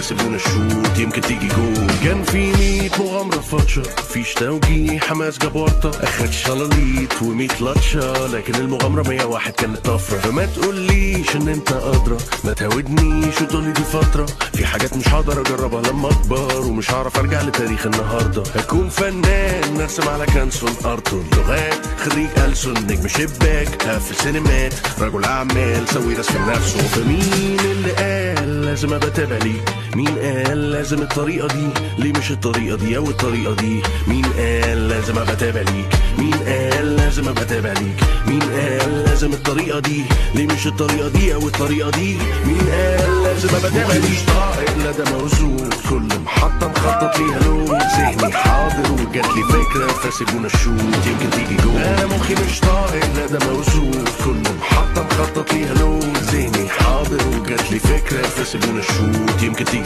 فسيبونا الشوط يمكن تيجي جول كان في 100 مغامرة فاتشة فيش توجيه حماس جاب ورطة اخد شلاليت و100 لاتشة لكن المغامرة 101 كانت طفرة فما تقوليش ان انت ادرى ما تهودنيش وتقولي دي فترة في حاجات مش هقدر اجربها لما اكبر ومش هعرف ارجع لتاريخ النهاردة هكون فنان نرسم على كانسون ارتون لغات خريج ألسن نجم شباك هقفل سينمات رجل اعمال سوي رسم نفسه فمين اللي قال لازم ابقى تابع ليك مين قال لازم الطريقة دي ليه مش الطريقة دي او الطريقة دي مين قال لازم ابقى تابع ليك مين قال لازم ابقى تابع ليك مين قال لازم الطريقة دي ليه مش الطريقة دي او الطريقة دي مين قال لازم ابقى تابع ليك طائر لا ده موزون كل محطة مخطط ليها لون ذهني حاضر وجات لي فكرة فسيبونا الشوط يمكن تيجي جول انا مخي مش طائر لا ده موزون كل محطة مخطط ليها لون ذهني حاضر وجات لي فكرة فسيبونا الشوط يمكن تيجي